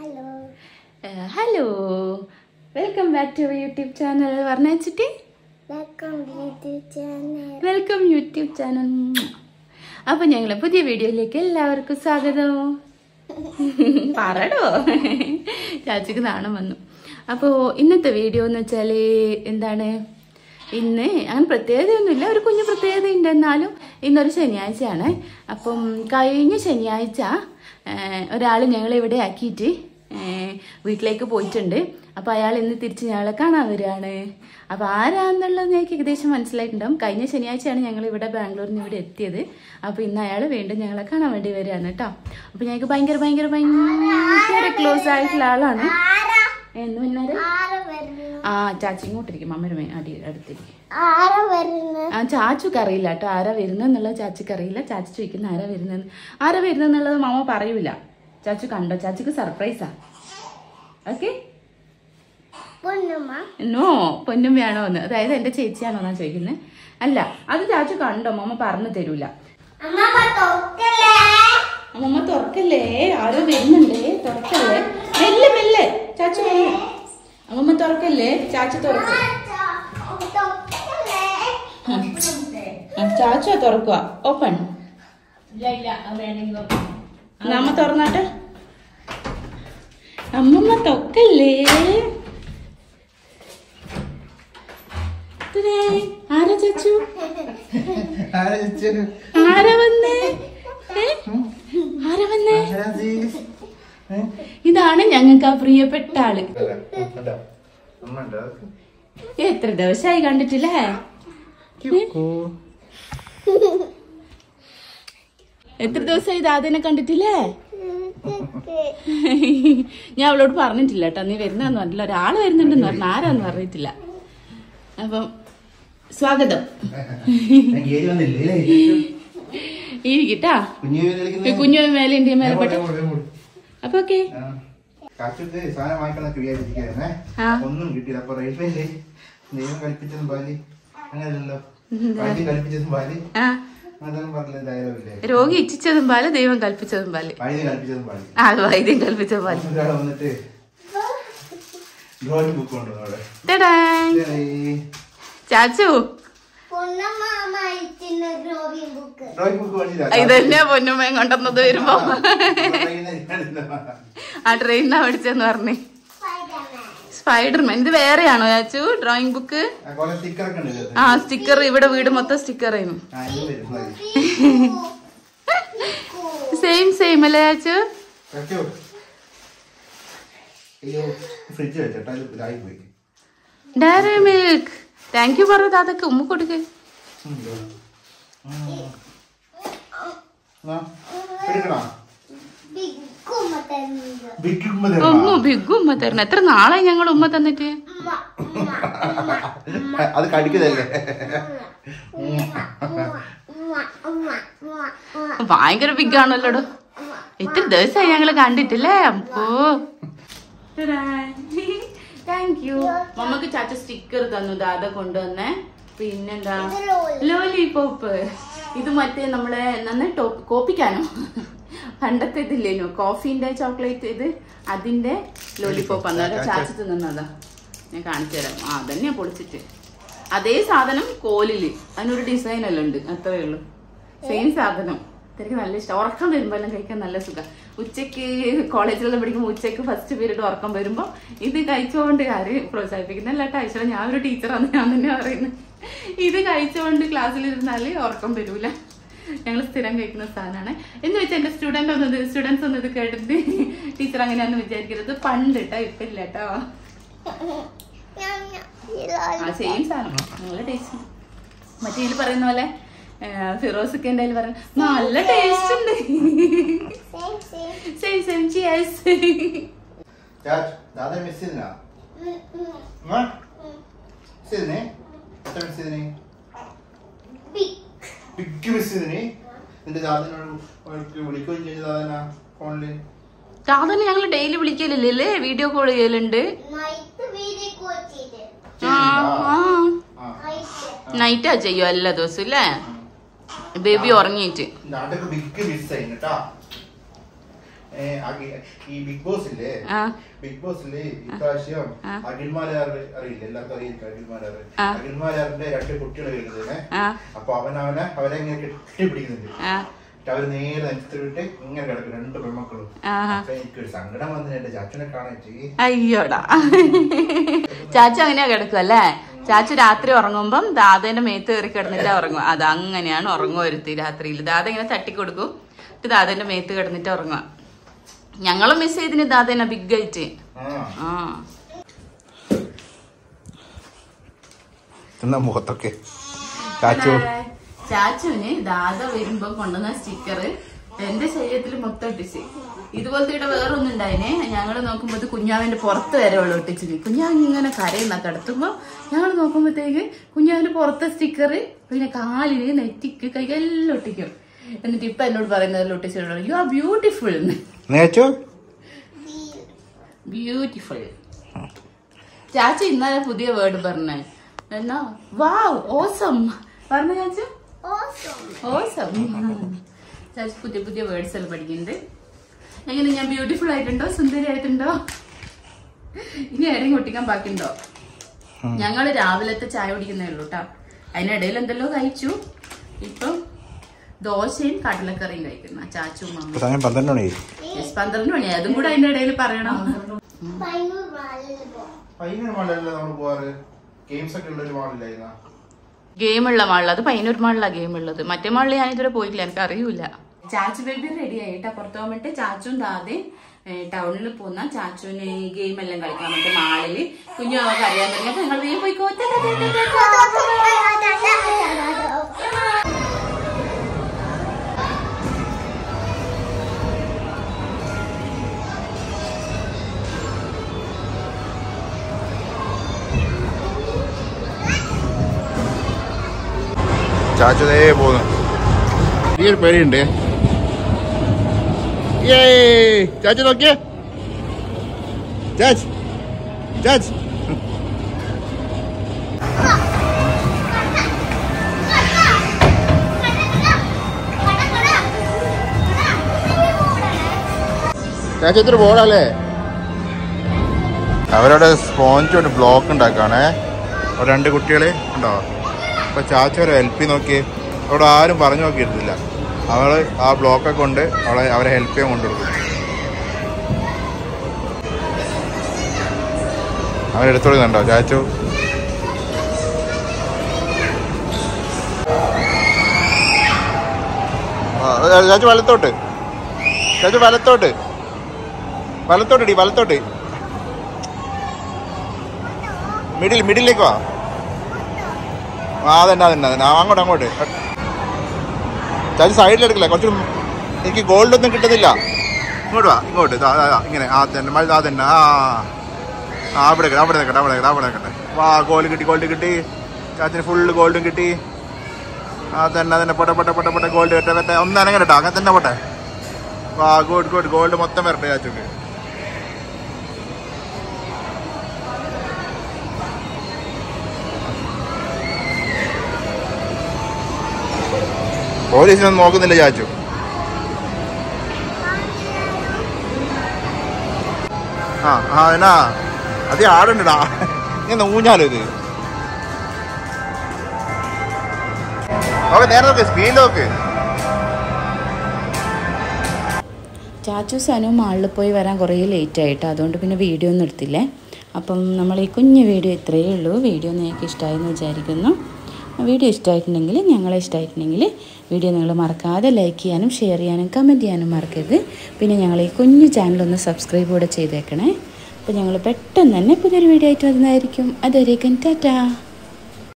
Hello hello welcome back to YouTube channel പറഞ്ഞിട്ട് welcome YouTube channel welcome YouTube channel അപ്പൊ ഞങ്ങളെ പുതിയ വീഡിയോയിലേക്ക് എല്ലാവർക്കും സ്വാഗതം പറടോ ചാച്ചിക്ക് നാണം വന്നു അപ്പോൾ ഇന്നത്തെ വീഡിയോ എന്ന് വെച്ചാൽ എന്താണ് ഇന്ന് അങ്ങനെ പ്രത്യേകതയൊന്നുമില്ല ഒരു കുഞ്ഞു പ്രത്യേകത ഉണ്ട് എന്നാലും ഇന്നൊരു ശനിയാഴ്ചയാണ് അപ്പം കഴിഞ്ഞ ശനിയാഴ്ച ഒരാൾ ഞങ്ങളെ ഇവിടെ ആക്കിയിട്ട് ഏഹ് വീട്ടിലേക്ക് പോയിട്ടുണ്ട് അപ്പോൾ അയാൾ ഇന്ന് തിരിച്ച് ഞങ്ങളെ കാണാൻ വരികയാണ് അപ്പോൾ ആരാന്നുള്ളത് ഞങ്ങൾക്ക് ഏകദേശം മനസ്സിലായിട്ടുണ്ടാവും കഴിഞ്ഞ ശനിയാഴ്ചയാണ് ഞങ്ങൾ ഇവിടെ ബാംഗ്ലൂരിൽ നിന്ന് ഇവിടെ എത്തിയത് അപ്പോൾ ഇന്ന് അയാൾ വീണ്ടും ഞങ്ങളെ കാണാൻ വേണ്ടി വരികയാണ് കേട്ടോ അപ്പോൾ ഞങ്ങൾക്ക് ഭയങ്കര ഭയങ്കര ഭയങ്കര ക്ലോസ് ആയിട്ടുള്ള ആളാണ് എന്ന് പിന്നാരെ ആര വരുന്നു ആ ചാച്ചി ഇങ്ങോട്ടിരിക്കും അമ്മയുടെ മേ അടി അടുത്തിരിക്കും ആര വരുന്നു ആ ചാച്ചുക്ക് അറിയില്ല കേട്ടോ ആരാ വരുന്നെന്നുള്ളത് ചാച്ചിക്ക് അറിയില്ല ചാച്ചി ചോദിക്കുന്ന ആരാ വരുന്നെന്ന് ആരാ വരുന്നെന്നുള്ളത് മാമ പറയൂല ചാച്ചു കണ്ടോ ചാച്ചിക്ക് സർപ്രൈസാ ഓക്കെ പൊന്നുമ്മ നോ പൊന്നുമ്മയാണോ എന്ന് അതായത് എന്റെ ചേച്ചിയാണോ എന്നാ ചോദിക്കുന്നത് അല്ല അത് ചാച്ചു കണ്ടോ മാമ പറഞ്ഞു തരൂല അമ്മ തൊക്കല്ലേ അമ്മമ്മ തുറക്കല്ലേ ആരോ വരുന്നുണ്ടേ തുറക്കല്ലേ മെല്ലെ മെല്ലെ ചാച്ചു മെല്ലെ. അമ്മമ്മ തുറക്കല്ലേ ചാച്ചു തുറക്കും തൊക്കല്ലേ ചാച്ചു തുറക്കുക ഓപ്പൺ നമ്മ തുറന്നാട്ടെ അമ്മമ്മ തൊക്കല്ലേ ഇതേ, ആരാ ചാച്ചു ആരാ വന്നേ ഏ? ആരാ വന്നേ ഇതാണ് ഞങ്ങൾക്ക് ആ പ്രിയപ്പെട്ട ആള് എത്ര ദിവസമായി കണ്ടിട്ടില്ലേ എത്ര ദിവസമായി ദാദനെ കണ്ടിട്ടില്ലേ ഞാൻ അവളോട് പറഞ്ഞിട്ടില്ല കേട്ടോ നീ വരുന്നതെന്ന് പറഞ്ഞില്ല ഒരാള് വരുന്നുണ്ടെന്ന് പറഞ്ഞു ആരാന്ന് പറഞ്ഞിട്ടില്ല അപ്പം സ്വാഗതം ഇരിക്കട്ടാ കുഞ്ഞു മേലെ ഇന്ത്യ മേലെ പെട്ടെ അപ്പൊ ഓക്കെ കാച്ചുക്ക് സാധനം വാങ്ങിക്കണം വിചാരിച്ചിരിക്കുന്നേ ആ ഒന്നും കിട്ടിയില്ല അപ്പൊ റേഷനില് ദൈവം കൽപ്പിച്ചതും പാല് അങ്ങനെയല്ലല്ലോ വൈദ്യം കൽപ്പിച്ചതും പാല് ആ അതൊന്നും പറഞ്ഞില്ല ഡയലോഗ് ഇല്ലേ രോഗി ഇച്ഛിച്ചതും പാല് ദൈവം കൽപ്പിച്ചതും പാല് വൈദ്യം കൽപ്പിച്ചതും പാല് ആ വൈദ്യം കൽപ്പിച്ച പാല് ഒരാൾ വന്നിട്ട് ഡ്രോയിങ് ബുക്ക് കൊണ്ടുവന്നു അവിടെ ടാ ചാച്ചു പൊന്നമ്മ അയച്ചിന് ഡ്രോയിങ് ബുക്ക് ഡ്രോയിങ് ബുക്ക് വേണ്ടിയില്ല ഇത് തന്നെയാ പൊന്നുമ്മയും കൊണ്ടുവന്നത് വരുമ്പോ ആ ട്രെയിനിനാ പഠിച്ചെന്ന് പറഞ്ഞേ സ്പൈഡർമാൻ ഇത് വേറെയാണോ ചാച്ചു ഡ്രോയിങ് ബുക്ക് കൊറേ സ്റ്റിക്കറൊക്കെ ഉണ്ട് ഇതിനകത്ത്. ആ സ്റ്റിക്കർ ഇവിടെ വീട് മൊത്തം സ്റ്റിക്കർ ആയിരുന്നു ആ, ഇത് വരും, മതി. സെയിം സെയിം അല്ലേ ചാച്ചു കാച്ചു. അയ്യോ ഫ്രിഡ്ജ് വെച്ചോട്ടോ അത് ഇതായി പോയി ഡയറി മിൽക്ക് താങ്ക് യു പറഞ്ഞത് അതൊക്കെ ഉമ്മ കൊടുക്ക് ഉം. ആ, എടുക്കണോ ബിഗുമ്മ തരുന്നത് ബിഗ് ഉമ്മ ഉമ്മ തരണോ? ബിഗ് ഉമ്മ തരണം എത്ര നാളായി ഞങ്ങൾ ഉമ്മ തന്നിട്ട് ഉമ്മ ഉമ്മ ഉമ്മ അത് കടിക്കുന്നതല്ലേ ഉമ്മ ഉമ്മ ഉമ്മ ഉമ്മ ഭയങ്കര ബിഗ് ആണല്ലോടോ എത്ര ദിവസമായി ഞങ്ങള് കണ്ടിട്ടില്ലേ അപ്പോ താങ്ക് യു മമ്മക്ക് ചാച്ച സ്റ്റിക്കർ തന്നു ദാദ കൊണ്ടുവന്നേ പിന്നെന്താ ലോലിപോപ്പ് ഇത് മറ്റേ നമ്മളെ നന്നെ ടോപ്പ് കോപ്പിക്കാനോ പണ്ടത്തെ ഇതില്ലേനോ കോഫീന്റെ ചോക്ലേറ്റ് ഇത് അതിന്റെ ലോലിപോപ്പ് അന്നേരം ചാച്ച തിന്നതാ ഞാൻ കാണിച്ചു തരാം ആ അതന്നെയാ പൊളിച്ചിട്ട് അതേ സാധനം കോലില് അതിനൊരു ഡിസൈൻ എല്ലാം ഉണ്ട് അത്രേ ഉള്ളൂ സെയിം സാധനം എനിക്ക് നല്ല ഇഷ്ടം ഉറക്കം വരുമ്പോ എല്ലാം കഴിക്കാൻ നല്ല സുഖം ഉച്ചക്ക് കോളേജിലെല്ലാം പഠിക്കുമ്പോൾ ഉച്ചക്ക് ഫസ്റ്റ് പീരീഡ് ഉറക്കം വരുമ്പോൾ ഇത് കഴിച്ചുകൊണ്ട് ആരും പ്രോത്സാഹിപ്പിക്കുന്നില്ല കേട്ടോ ഐശ്വര്യ ഞാൻ ഒരു ടീച്ചറാണ് ഞാൻ തന്നെ പറയുന്നത് ഇത് കഴിച്ചുകൊണ്ട് ക്ലാസ്സിലിരുന്നാൽ ഉറക്കം വരൂല ഞങ്ങൾ സ്ഥിരം കഴിക്കുന്ന സാധനമാണ് എന്ന് വെച്ചാൽ എന്റെ സ്റ്റുഡന്റ് ഒന്നും സ്റ്റുഡൻസ് ഒന്നും ഇത് കേട്ടിട്ട് ടീച്ചർ അങ്ങനെയാണെന്ന് വിചാരിക്കരുത് പണ്ട് കേട്ടോ ഇപ്പൊ ഇല്ല കേട്ടോ ആ സെയിം സാധനം നല്ല ടേസ്റ്റ് മറ്റേ ഇതിൽ പറയുന്ന പോലെ ഫിറോസൊക്കെ എൻ്റെ കയ്യിൽ പറയുന്നത് നല്ല ടേസ്റ്റ് ഉണ്ട് സെയിം സെയിം ചിയേഴ്സ് ചാച്ച് ദാദ മിസ് ചെയ്തിനാ ഉമ്മ? മിസ് ചെയ്തിനെ എത്ര മിസ് ചെയ്തിനെ ബിഗ് മിസ് ചെയ്തിനെ നിന്റെ ദാദനോട് അവൾക്ക് വിളിക്കുകയും ചെയ്തു ദാദന ഫോണില് സാധനം ഞങ്ങൾ ഡെയിലി വിളിക്കലില്ലേ വീഡിയോ കോൾ ചെയ്യലുണ്ട് നൈറ്റ് വീതി കോച്ചിട്ട് ആ ആ ആ നൈറ്റ് നൈറ്റാ ചെയ്യും എല്ലാ ദിവസവും അല്ലേ ബേബി ഉറങ്ങിയിട്ട് ദാദക്ക് ബിഗ് മിസ് ആയി കേട്ടാ ഏ, അഖി- ഈ ബിഗ് ബോസ് ഇല്ലേ ആ ബിഗ് ബോസില് ഇപ്രാവശ്യം ആ. അഖിൽമാരാർ അറിയില്ല എല്ലാവർക്കും അറിയില്ല അഖിൽമാരാർ ആ. അഖിൽമാരാറിന്റെ രണ്ട് കുട്ടികൾ വരുന്നത് ആ അപ്പൊ അവൻ അവനെ അവരെ ഇങ്ങനെ കെട്ടിപ്പിടിക്കുന്നുണ്ട് ആ എന്നിട്ട് അവര് നേരെ നിലത്തിട്ട് ഇങ്ങനെ കിടക്കും രണ്ട് പെൺമക്കളും ആഹാ. അപ്പൊ എനിക്കൊരു സങ്കടം വന്നു എന്റെ ചാച്ചനെ കാണാറ്റ് അയ്യോടാ ചാച്ചു അങ്ങനെയാ കിടക്കും അല്ലേ ചാച്ചു രാത്രി ഉറങ്ങുമ്പം ദാദേന്റെ മേത്ത് കയറി കിടന്നിട്ടാ ഉറങ്ങുക അത് അങ്ങനെയാണ് ഉറങ്ങുക ഒരുത്തി രാത്രിയിൽ ദാദ ഇങ്ങനെ തട്ടിക്കൊടുക്കും എന്നിട്ട് ദാദേന്റെ മേത്ത് കിടന്നിട്ട് ഉറങ്ങുക ഞങ്ങളും മിസ് ചെയ്തിന് ദാദേനെ ബിഗ് ആയിട്ട് ആ ആ എന്നാ മുഖത്തൊക്കെ ചാച്ചു ചാച്ചുവിന് ദാദ വരുമ്പോ കൊണ്ടുവന്ന സ്റ്റിക്കർ എന്റെ ശരീരത്തിൽ മൊത്തം ഒട്ടിച്ച് ഇതുപോലത്തെ ഇവിടെ വേറൊന്നും ഉണ്ടായിനെ ഞങ്ങൾ നോക്കുമ്പോ ഇത് കുഞ്ഞാവിന്റെ പുറത്ത് വരെ ഉള്ള ഒട്ടിച്ചിന് കുഞ്ഞാവ് ഇങ്ങനെ കരയുന്ന കിടത്തുമ്പോ ഞങ്ങൾ നോക്കുമ്പോഴത്തേക്ക് കുഞ്ഞാവിന്റെ പുറത്തെ സ്റ്റിക്കർ പിന്നെ കാലിന് നെറ്റിക്ക് കൈക്കെല്ലാം ഒട്ടിക്കും എന്നിട്ട് ഇപ്പൊ എന്നോട് പറയുന്നതെല്ലാം ഒട്ടിച്ചിട്ടുള്ളൂ യു ആർ ബ്യൂട്ടിഫുൾ നേച്ചു ബ്യൂട്ടിഫുൾ ചാച്ചു ഇന്നലെ പുതിയ വേർഡ് പറഞ്ഞേ എന്നാ വാവ് ഓസം പറഞ്ഞു ചാച്ചു Awesome. ഓസം ചാച്ചു പുതിയ പുതിയ വേർഡ്സ് എല്ലാം പഠിക്കുന്നുണ്ട് എങ്ങനെ ഞാൻ ബ്യൂട്ടിഫുൾ ആയിട്ടുണ്ടോ സുന്ദരി ആയിട്ടുണ്ടോ ഇനി ആരെയും ഒട്ടിക്കാൻ ബാക്കിയുണ്ടോ ഞങ്ങള് രാവിലത്തെ ചായ കുടിക്കുന്നേ ഉള്ളൂ കേട്ടോ അതിനിടയിൽ എന്തെല്ലോ കഴിച്ചു ഇപ്പം ദോശയും കടലക്കറിയും കഴിക്കുന്ന ചാച്ചു മമ്മ സമയം പന്ത്രണ്ട് മണി യെസ് പന്ത്രണ്ട് മണി അതും കൂടെ അതിന്റെ ഇടയിൽ പറയണം പൈനൂർ മാളിൽ പോ. പയ്യന്നൂർ മാളിലല്ലേ നമ്മൾ പോവാറ് ഗെയിംസ് ഒക്കെ ഉള്ള ഒരു മാളില്ലായിരുന്ന ഗെയിമുള്ള മാളിൽ അത് പൈനൂർ മാളിലാ ഗെയിം ഉള്ളത് മറ്റേ മാളിൽ ഞാൻ ഇതുവരെ പോയിട്ടില്ല എനിക്ക് അറിയൂല ചാച്ചു ബേബി റെഡി ആയിട്ടാ പുറത്ത് പോകാൻ വേണ്ടി ചാച്ചും ദാതെ ടൗണിൽ പോന്ന ചാച്ചുവിന് ഗെയിം എല്ലാം കളിക്കാൻ വേണ്ടി മാളില് കുഞ്ഞു അവർക്ക് അറിയാൻ തുടങ്ങി അപ്പൊ നിങ്ങൾ വേഗം പോയിക്കോ ടാ, ടാ, ടാ, ടാ, ടാ. ചാച്ചതേ പോന്നു ചെറിയൊരു പേടിയുണ്ട് ചാച്ച നോക്കിയേ ചാച്ച് ചാച്ച് ചാച്ച ഇത്ര ബോളല്ലേ അവരവിടെ സ്പോഞ്ച് കൊണ്ട് ബ്ലോക്ക് ഉണ്ടാക്കാണേ അവിടെ രണ്ട് കുട്ടികൾ ഉണ്ടോ അപ്പൊ ചാച്ച ഒരു ഹെൽപ്പ് ചെയ്ത് നോക്കി അവിടെ ആരും പറഞ്ഞു നോക്കിയിരുന്നില്ല അവള് ആ ബ്ലോക്കൊക്കെ കൊണ്ട് അവളെ അവരെ ഹെൽപ്പ് ചെയ്യാൻ കൊണ്ടുകൊടുക്കും അവരെടുത്തോളുന്നുണ്ടോ ചാച്ചു ആ, ചാച്ചു വലത്തോട്ട് ചാച്ചു വലത്തോട്ട് വലത്തോട്ട് വലത്തോട്ട് മിഡിൽ മിഡിലേക്ക് വാ ആ അതന്നെ അതന്നെ അതന്നെ ആ, അങ്ങോട്ട് അങ്ങോട്ട് ചാച്ചി സൈഡിൽ എടുക്കില്ല കുറച്ച് എനിക്ക് ഗോൾഡ് ഒന്നും കിട്ടുന്നില്ല ഇങ്ങോട്ട് വാ ഇങ്ങോട്ട് ദാ, ദാ, ദാ, ഇങ്ങനെ ആ തന്നെ മഴ ആ തന്നെ ആ ആ അവിടെ നിൽക്കട്ടെ അവിടെ നിൽക്കട്ടെ അവിടെ നിൽക്കട്ടെ അവിടെ നിൽക്കട്ടെ വാ ഗോൾഡ് കിട്ടി ഗോൾഡ് കിട്ടി ചാച്ചിന് ഫുള്ള് ഗോൾഡും കിട്ടി ആ തന്നെ അതന്നെ പൊട്ടെ പൊട്ടെ പൊട്ടെ പൊട്ടെ ഗോൾഡ് കട്ടെ പറ്റേ ഒന്ന് അനങ്ങനെ കേട്ടോ അങ്ങനെ തന്നെ പോട്ടെ വാ ഗുഡ് ഗുഡ് ഗോൾഡ് മൊത്തം വരട്ടെ ചാച്ചുക്ക് പോലീസിനൊന്നും നോക്കുന്നില്ല ചാച്ചു ആ ആ എന്നാ അത് ആടുണ്ടടാ ഇങ്ങനെ ഊഞ്ഞാലോ ഇത് ഓക്കെ നേരെ നോക്ക് സ്പീഡ് നോക്ക് ചാച്ചു സനു മാളിൽ പോയി വരാൻ കുറേ ലേറ്റ് ആയിട്ട് അതുകൊണ്ട് പിന്നെ വീഡിയോ ഒന്നും എടുത്തില്ലേ അപ്പം നമ്മൾ ഈ കുഞ്ഞു വീഡിയോ ഇത്രയേ ഉള്ളൂ വീഡിയോ നിങ്ങൾക്ക് ഇഷ്ടമായെന്ന് വിചാരിക്കുന്നു വീഡിയോ ഇഷ്ടമായിട്ടുണ്ടെങ്കിൽ ഞങ്ങളെ ഇഷ്ടമായിട്ടുണ്ടെങ്കിൽ വീഡിയോ നിങ്ങൾ മറക്കാതെ ലൈക്ക് ചെയ്യാനും ഷെയർ ചെയ്യാനും കമൻറ്റ് ചെയ്യാനും മറക്കരുത് പിന്നെ ഞങ്ങൾ ഈ കുഞ്ഞു ചാനലൊന്ന് സബ്സ്ക്രൈബ് കൂടെ ചെയ്തേക്കണേ അപ്പോൾ ഞങ്ങൾ പെട്ടെന്ന് തന്നെ പുതിയൊരു വീഡിയോ ആയിട്ട് വരുന്നതായിരിക്കും അതുവരേക്കും ടാറ്റാ